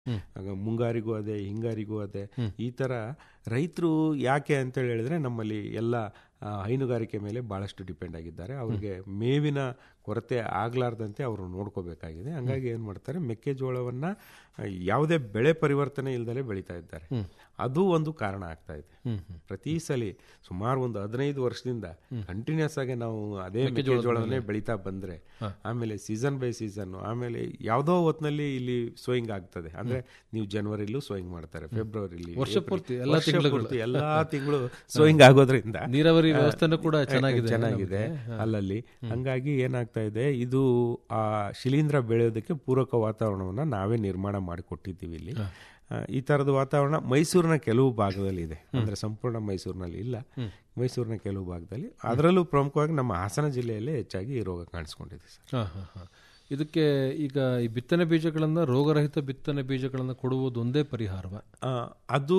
ಆಗ ಮುಂಗಾರಿಗೂ ಅದೇ ಹಿಂಗಾರಿಗೂ ಅದೇ ಈ ಥರ ರೈತರು ಯಾಕೆ ಅಂತೇಳಿ ಹೇಳಿದ್ರೆ ನಮ್ಮಲ್ಲಿ ಎಲ್ಲ ಆ, ಹೈನುಗಾರಿಕೆ ಮೇಲೆ ಭಾಳಷ್ಟು ಡಿಪೆಂಡ್ ಆಗಿದ್ದಾರೆ ಅವ್ರಿಗೆ ಮೇವಿನ ಕೊರತೆ ಆಗ್ಲಾರ್ದಂತೆ ಅವರು ನೋಡ್ಕೋಬೇಕಾಗಿದೆ ಹಂಗಾಗಿ ಏನು ಮಾಡ್ತಾರೆ ಮೆಕ್ಕೆಜೋಳವನ್ನ ಆ, ಯಾವುದೇ ಬೆಳೆ ಪರಿವರ್ತನೆ ಇಲ್ದಲೆ ಬೆಳೀತಾ ಇದ್ದಾರೆ ಅದು ಒಂದು ಕಾರಣ ಆಗ್ತಾ ಇದೆ ಪ್ರತಿ ಸಲ ಸುಮಾರು ಒಂದು ಹದಿನೈದು ವರ್ಷದಿಂದ ಕಂಟಿನ್ಯೂಸ್ ಆಗಿ ನಾವು ಅದೇ ಮೆಕ್ಕೆಜೋಳವನ್ನೇ ಬೆಳೀತಾ ಬಂದ್ರೆ ಆಮೇಲೆ ಸೀಸನ್ ಬೈ ಸೀಸನ್ ಆಮೇಲೆ ಯಾವುದೋ ಹೊತ್ನಲ್ಲಿ ಇಲ್ಲಿ ಸೋಯಿಂಗ್ ಆಗ್ತದೆ ಅಂದ್ರೆ ನೀವು ಜನವರಿಲೂ ಸೋಯಿಂಗ್ ಮಾಡ್ತಾರೆ ಫೆಬ್ರವರಿಲಿ ವರ್ಷ ಏಪ್ರಿಲ್, ಪೂರ್ತಿ, ಎಲ್ಲಾ ವರ್ಷ ತಿಂಗಳುಗಳು. ಪೂರ್ತಿ ಎಲ್ಲಾ ತಿಂಗಳು ಸೋಯಿಂಗ್ ಆಗೋದ್ರಿಂದ ನೀರಾವರಿ ಆ, ವ್ಯವಸ್ಥೆನೂ ಕೂಡ ಆ, ಚೆನ್ನಾಗಿದೆ ಚೆನ್ನಾಗಿದೆ ಅಲ್ಲಲ್ಲಿ ಹಂಗಾಗಿ ಏನಾಗ್ತಾ ಇದೆ ಇದು ಆ ಶಿಲೀಂಧ್ರ ಬೆಳೆಯೋದಕ್ಕೆ ಪೂರಕ ವಾತಾವರಣವನ್ನ ನಾವೇ ನಿರ್ಮಾಣ ಮಾಡಿಕೊಟ್ಟಿದ್ದೀವಿ ಇಲ್ಲಿ ಆ, ಈ ತರದ ವಾತಾವರಣ ಮೈಸೂರಿನ ಕೆಲವು ಭಾಗದಲ್ಲಿ ಇದೆ ಅಂದ್ರೆ ಸಂಪೂರ್ಣ ಮೈಸೂರಿನಲ್ಲಿ ಇಲ್ಲ ಮೈಸೂರಿನ ಕೆಲವು ಭಾಗದಲ್ಲಿ ಅದರಲ್ಲೂ ಪ್ರಮುಖವಾಗಿ ನಮ್ಮ ಹಾಸನ ಜಿಲ್ಲೆಯಲ್ಲೇ ಹೆಚ್ಚಾಗಿ ಈ ರೋಗ ಕಾಣಿಸ್ಕೊಂಡಿದೆ ಸರ್ ಹಾ, ಹಾ, ಹಾ. ಇದಕ್ಕೆ ಈಗ ಈ ಬಿತ್ತನೆ ಬೀಜಗಳನ್ನ ರೋಗರಹಿತ ಬಿತ್ತನೆ ಬೀಜಗಳನ್ನ ಕೊಡುವುದು ಒಂದೇ ಪರಿಹಾರವ ಆ, ಅದು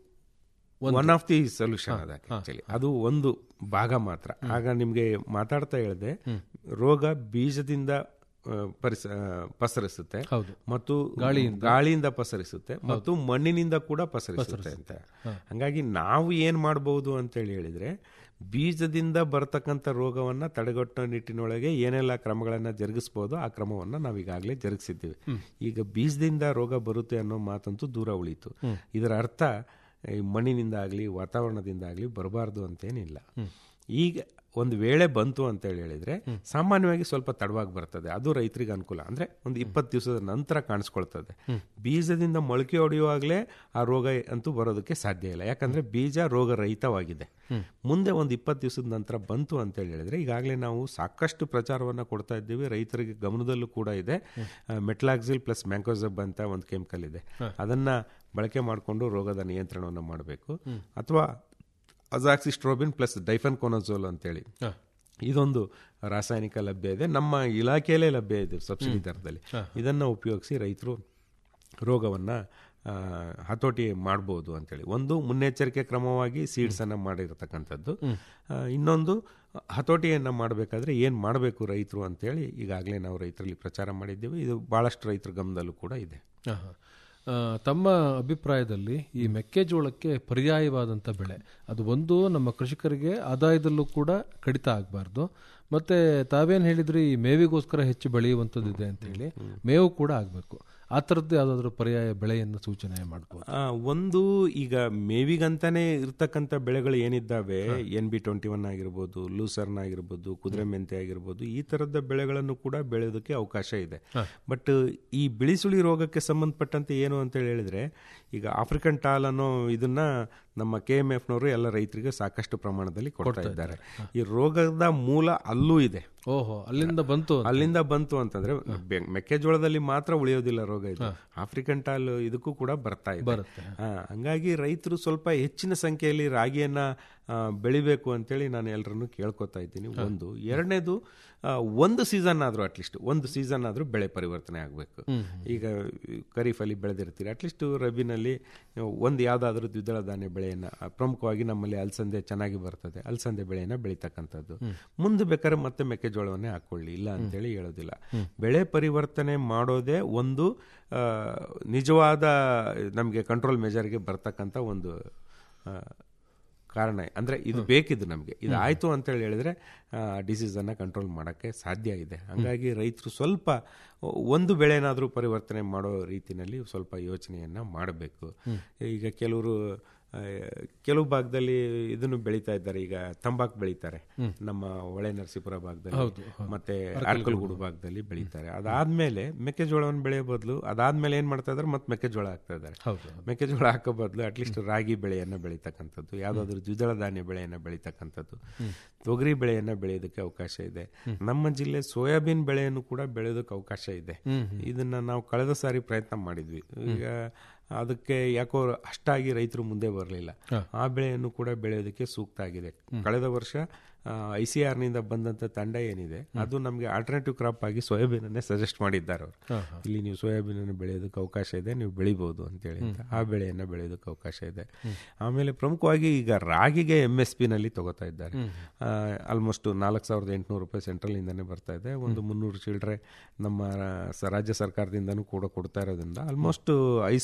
ಒನ್ ಆಫ್ ದಿ ಸೊಲ್ಯೂಷನ್ ಅದ ಆಕ್ಚುಲಿ ಅದು ಒಂದು ಭಾಗ ಮಾತ್ರ ಆಗ ನಿಮ್ಗೆ ಮಾತಾಡ್ತಾ ಹೇಳಿದೆ ರೋಗ ಬೀಜದಿಂದ ಆ, ಪರಿಸ ಆ, ಪಸರಿಸುತ್ತೆ ಹೌದು. ಮತ್ತು ಗಾಳಿಯಿಂದ ಪಸರಿಸುತ್ತೆ ಮತ್ತು ಮಣ್ಣಿನಿಂದ ಕೂಡ ಪಸರಿಸುತ್ತೆ ಅಂತ ಹಂಗಾಗಿ ನಾವು ಏನ್ ಮಾಡಬಹುದು ಅಂತೇಳಿ ಹೇಳಿದ್ರೆ ಬೀಜದಿಂದ ಬರತಕ್ಕಂಥ ರೋಗವನ್ನ ತಡೆಗಟ್ಟೋ ನಿಟ್ಟಿನೊಳಗೆ ಏನೆಲ್ಲ ಕ್ರಮಗಳನ್ನ ಜರುಗಿಸಬಹುದು ಆ ಕ್ರಮವನ್ನ ನಾವು ಈಗಾಗಲೇ ಜರುಗಿಸಿದ್ದೀವಿ ಈಗ ಬೀಜದಿಂದ ರೋಗ ಬರುತ್ತೆ ಅನ್ನೋ ಮಾತಂತೂ ದೂರ ಉಳಿತು ಇದರ ಅರ್ಥ ಈ ಮಣ್ಣಿನಿಂದ ಆಗಲಿ ವಾತಾವರಣದಿಂದ ಆಗಲಿ ಬರಬಾರ್ದು ಅಂತೇನಿಲ್ಲ ಈಗ ಒಂದು ವೇಳೆ ಬಂತು ಅಂತ ಹೇಳಿ ಹೇಳಿದ್ರೆ ಸಾಮಾನ್ಯವಾಗಿ ಸ್ವಲ್ಪ ತಡವಾಗಿ ಬರ್ತದೆ ಅದು ರೈತರಿಗೆ ಅನುಕೂಲ ಅಂದ್ರೆ ಒಂದು ಇಪ್ಪತ್ತು ದಿವಸದ ನಂತರ ಕಾಣಿಸ್ಕೊಳ್ತದೆ ಬೀಜದಿಂದ ಮೊಳಕೆ ಹೊಡೆಯುವಾಗಲೇ ಆ ರೋಗ ಅಂತೂ ಬರೋದಕ್ಕೆ ಸಾಧ್ಯ ಇಲ್ಲ ಯಾಕಂದ್ರೆ ಬೀಜ ರೋಗ ರಹಿತವಾಗಿದೆ ಮುಂದೆ ಒಂದು ಇಪ್ಪತ್ತು ದಿವಸದ ನಂತರ ಬಂತು ಅಂತ ಹೇಳಿ ಹೇಳಿದ್ರೆ ಈಗಾಗಲೇ ನಾವು ಸಾಕಷ್ಟು ಪ್ರಚಾರವನ್ನ ಕೊಡ್ತಾ ಇದ್ದೀವಿ ರೈತರಿಗೆ ಗಮನದಲ್ಲೂ ಕೂಡ ಇದೆ ಮೆಟ್ಲಾಕ್ಸಿಲ್ ಪ್ಲಸ್ ಮ್ಯಾಂಕೋಸಬ್ ಅಂತ ಒಂದು ಕೆಮಿಕಲ್ ಇದೆ ಅದನ್ನ ಬಳಕೆ ಮಾಡಿಕೊಂಡು ರೋಗದ ನಿಯಂತ್ರಣವನ್ನು ಮಾಡಬೇಕು ಅಥವಾ ಅಜಾಕ್ಸಿಸ್ಟ್ರೋಬಿನ್ ಪ್ಲಸ್ ಡೈಫನ್ ಕೊನಜೋಲ್ ಅಂತೇಳಿ ಇದೊಂದು ರಾಸಾಯನಿಕ ಲಭ್ಯ ಇದೆ ನಮ್ಮ ಇಲಾಖೆಯಲ್ಲೇ ಲಭ್ಯ ಇದೆ ಸಬ್ಸಿಡಿ ದರದಲ್ಲಿ ಇದನ್ನ ಉಪಯೋಗಿಸಿ ರೈತರು ರೋಗವನ್ನ ಆ, ಹತೋಟಿ ಮಾಡ್ಬೋದು ಅಂತೇಳಿ ಒಂದು ಮುನ್ನೆಚ್ಚರಿಕೆ ಕ್ರಮವಾಗಿ ಸೀಡ್ಸ್ ಅನ್ನ ಮಾಡಿರತಕ್ಕಂಥದ್ದು ಆ, ಇನ್ನೊಂದು ಹತೋಟಿಯನ್ನ ಮಾಡಬೇಕಾದ್ರೆ ಏನ್ ಮಾಡಬೇಕು ರೈತರು ಅಂತೇಳಿ ಈಗಾಗಲೇ ನಾವು ರೈತರಲ್ಲಿ ಪ್ರಚಾರ ಮಾಡಿದ್ದೀವಿ ಇದು ಬಹಳಷ್ಟು ರೈತರ ಗಮನದಲ್ಲೂ ಕೂಡ ಇದೆ ಹಾ, ಹಾ. ಆ, ತಮ್ಮ ಅಭಿಪ್ರಾಯದಲ್ಲಿ ಈ ಮೆಕ್ಕೆಜೋಳಕ್ಕೆ ಪರ್ಯಾಯವಾದಂಥ ಬೆಳೆ ಅದು ಒಂದು ನಮ್ಮ ಕೃಷಿಕರಿಗೆ ಆದಾಯದಲ್ಲೂ ಕೂಡ ಕಡಿತ ಆಗಬಾರ್ದು ಮತ್ತೆ ತಾವೇನು ಹೇಳಿದ್ರಿ ಈ ಮೇವಿಗೋಸ್ಕರ ಹೆಚ್ಚು ಬೆಳೆಯುವಂಥದ್ದಿದೆ ಅಂತ ಹೇಳಿ ಮೇವು ಕೂಡ ಆಗಬೇಕು ಆ ಥರದ್ದು ಯಾವುದಾದ್ರೂ ಪರ್ಯಾಯ ಬೆಳೆಯನ್ನು ಸೂಚನೆ ಮಾಡ್ಬೋದು ಆ, ಒಂದು ಈಗ ಮೇವಿಗಂತಾನೆ ಇರ್ತಕ್ಕಂಥ ಬೆಳೆಗಳು ಏನಿದ್ದಾವೆ ಎನ್ ಬಿ ಟ್ವೆಂಟಿ ಒನ್ ಆಗಿರ್ಬೋದು ಲೂಸರ್ನ್ ಆಗಿರ್ಬೋದು ಕುದುರೆ ಮೆಂತೆ ಆಗಿರ್ಬೋದು ಈ ತರದ ಬೆಳೆಗಳನ್ನು ಕೂಡ ಬೆಳೆಯೋದಕ್ಕೆ ಅವಕಾಶ ಇದೆ ಬಟ್ ಈ ಬಿಳಿಸುಳಿ ರೋಗಕ್ಕೆ ಸಂಬಂಧಪಟ್ಟಂತೆ ಏನು ಅಂತ ಹೇಳಿದ್ರೆ ಈಗ ಆಫ್ರಿಕನ್ ಟಾಲ್ ಅನ್ನೋ ಇದನ್ನ ನಮ್ಮ ಕೆ ಎಂ ಎಫ್ನವರು ಎಲ್ಲ ರೈತರಿಗೆ ಸಾಕಷ್ಟು ಪ್ರಮಾಣದಲ್ಲಿ ಕೊಡ್ತಾ ಇದ್ದಾರೆ ಈ ರೋಗದ ಮೂಲ ಅಲ್ಲೂ ಇದೆ ಓಹೋ ಅಲ್ಲಿಂದ ಬಂತು ಅಂತ. ಅಲ್ಲಿಂದ ಬಂತು ಅಂತಂದ್ರೆ ಬೆ- ಮೆಕ್ಕೆಜೋಳದಲ್ಲಿ ಮಾತ್ರ ಉಳಿಯೋದಿಲ್ಲ ರೋಗ ಇದು ಆಫ್ರಿಕನ್ ಟಾಲ್ ಇದಕ್ಕೂ ಕೂಡ ಬರ್ತಾ ಇದೆ ಬರುತ್ತೆ. ಆ, ಹಂಗಾಗಿ ರೈತರು ಸ್ವಲ್ಪ ಹೆಚ್ಚಿನ ಸಂಖ್ಯೆಯಲ್ಲಿ ರಾಗಿಯನ್ನ ಆ, ಬೆಳಿಬೇಕು ಅಂತೇಳಿ ನಾನು ಎಲ್ಲರನ್ನು ಕೇಳ್ಕೊತಾ ಇದ್ದೀನಿ ಒಂದು ಎರಡನೇದು ಆ, ಒಂದು ಸೀಸನ್ ಆದ್ರೂ ಅಟ್ಲೀಸ್ಟ್ ಒಂದು ಸೀಸನ್ ಆದ್ರೂ ಬೆಳೆ ಪರಿವರ್ತನೆ ಆಗಬೇಕು ಈಗ ಖರೀಫಲ್ಲಿ ಬೆಳೆದಿರ್ತೀರಿ ಅಟ್ಲೀಸ್ಟ್ ರಬಿನಲ್ಲಿ ಒಂದು ಯಾವ್ದಾದ್ರೂ ದ್ವಿದಳ ಧಾನ್ಯ ಬೆಳೆಯನ್ನ ಆ, ಪ್ರಮುಖವಾಗಿ ನಮ್ಮಲ್ಲಿ ಅಲಸಂದೆ ಚೆನ್ನಾಗಿ ಬರ್ತದೆ ಅಲಸಂದೆ ಬೆಳೆಯನ್ನ ಬೆಳೀತಕ್ಕಂಥದ್ದು ಮುಂದೆ ಬೇಕಾದ್ರೆ ಮತ್ತೆ ಮೆಕ್ಕೆಜೋಳವನ್ನೇ ಹಾಕೊಳ್ಳಿ ಇಲ್ಲ ಅಂತೇಳಿ ಹೇಳೋದಿಲ್ಲ ಬೆಳೆ ಪರಿವರ್ತನೆ ಮಾಡೋದೇ ಒಂದು ಆ, ನಿಜವಾದ ನಮಗೆ ಕಂಟ್ರೋಲ್ ಮೆಜರ್ಗೆ ಬರ್ತಕ್ಕಂಥ ಒಂದು ಆ, ಕಾರಣ ಅಂದ್ರೆ ಇದು ಬೇಕಿದ್ದು ನಮಗೆ ಇದು ಆಯ್ತು ಅಂತ ಹೇಳಿ ಹೇಳಿದ್ರೆ ಡಿಸೀಸ್ ಅನ್ನ ಕಂಟ್ರೋಲ್ ಮಾಡಕ್ಕೆ ಸಾಧ್ಯ ಇದೆ ಹಂಗಾಗಿ ರೈತರು ಸ್ವಲ್ಪ ಒಂದು ಬೆಳೆನಾದ್ರೂ ಪರಿವರ್ತನೆ ಮಾಡೋ ರೀತಿನಲ್ಲಿ ಸ್ವಲ್ಪ ಯೋಚನೆಯನ್ನ ಮಾಡಬೇಕು ಈಗ ಕೆಲವರು ಆ, ಕೆಲವು ಭಾಗದಲ್ಲಿ ಇದನ್ನು ಬೆಳೀತಾ ಇದ್ದಾರೆ ಈಗ ತಂಬಾಕು ಬೆಳೀತಾರೆ ನಮ್ಮ ಹೊಳೆ ನರಸೀಪುರ ಭಾಗದಲ್ಲಿ ಮತ್ತೆ ಅರ್ಕಲ್ಗೂಡು ಭಾಗದಲ್ಲಿ ಬೆಳೀತಾರೆ ಅದಾದ್ಮೇಲೆ ಮೆಕ್ಕೆಜೋಳವನ್ನು ಬೆಳೆಯೋ ಬದಲು ಅದಾದ್ಮೇಲೆ ಏನ್ ಮಾಡ್ತಾ ಇದಾರೆ ಮತ್ತೆ ಮೆಕ್ಕೆಜೋಳ ಹಾಕ್ತಾ ಇದ್ದಾರೆ ಹೌದು ಮೆಕ್ಕೆಜೋಳ ಹಾಕೋ ಬದಲು ಅಟ್ಲೀಸ್ಟ್ ರಾಗಿ ಬೆಳೆಯನ್ನ ಬೆಳೀತಕ್ಕಂಥದ್ದು ಯಾವ್ದಾದ್ರು ದ್ವಿದಳ ಧಾನ್ಯ ಬೆಳೆಯನ್ನ ಬೆಳೀತಕ್ಕಂಥದ್ದು ತೊಗರಿ ಬೆಳೆಯನ್ನ ಬೆಳೆಯೋದಕ್ಕೆ ಅವಕಾಶ ಇದೆ ನಮ್ಮ ಜಿಲ್ಲೆ ಸೋಯಾಬೀನ್ ಬೆಳೆಯನ್ನು ಕೂಡ ಬೆಳೆಯೋದಕ್ಕೆ ಅವಕಾಶ ಇದೆ ಇದನ್ನ ನಾವು ಕಳೆದ ಸಾರಿ ಪ್ರಯತ್ನ ಮಾಡಿದ್ವಿ ಈಗ ಅದಕ್ಕೆ ಯಾಕೋ ಅಷ್ಟಾಗಿ ರೈತರು ಮುಂದೆ ಬರಲಿಲ್ಲ ಆ ಬೆಳೆಯನ್ನು ಕೂಡ ಬೆಳೆಯೋದಕ್ಕೆ ಸೂಕ್ತ ಆಗಿದೆ ಕಳೆದ ವರ್ಷ ಐ ಸಿ ಆರ್ನಿಂದ ಬಂದಂಥ ತಂಡ ಏನಿದೆ ಅದು ನಮಗೆ ಆಲ್ಟರ್ನೇಟಿವ್ ಕ್ರಾಪ್ ಆಗಿ ಸೋಯಾಬೀನನ್ನೇ ಸಜೆಸ್ಟ್ ಮಾಡಿದ್ದಾರೆ ಅವರು ಇಲ್ಲಿ ನೀವು ಸೋಯಾಬೀನನ್ನು ಬೆಳೆಯೋದಕ್ಕೆ ಅವಕಾಶ ಇದೆ ನೀವು ಬೆಳಿಬೋದು ಅಂತೇಳಿ ಅಂತ ಆ ಬೆಳೆಯನ್ನು ಬೆಳೆಯೋದಕ್ಕೆ ಅವಕಾಶ ಇದೆ ಆಮೇಲೆ ಪ್ರಮುಖವಾಗಿ ಈಗ ರಾಗಿಗೆ ಎಮ್ ಎಸ್ ಪಿನಲ್ಲಿ ತಗೋತಾ ಇದ್ದಾರೆ ಆಲ್ಮೋಸ್ಟ್ ನಾಲ್ಕು ಸಾವಿರದ ಎಂಟುನೂರು ರೂಪಾಯಿ ಸೆಂಟ್ರಲಿಂದನೇ ಬರ್ತಾ ಇದೆ ಒಂದು ಮುನ್ನೂರು ಚಿಲ್ಲರೆ ನಮ್ಮ ಸ- ರಾಜ್ಯ ಸರ್ಕಾರದಿಂದನೂ ಕೂಡ ಕೊಡ್ತಾ ಇರೋದ್ರಿಂದ ಆಲ್ಮೋಸ್ಟ್ ಐದು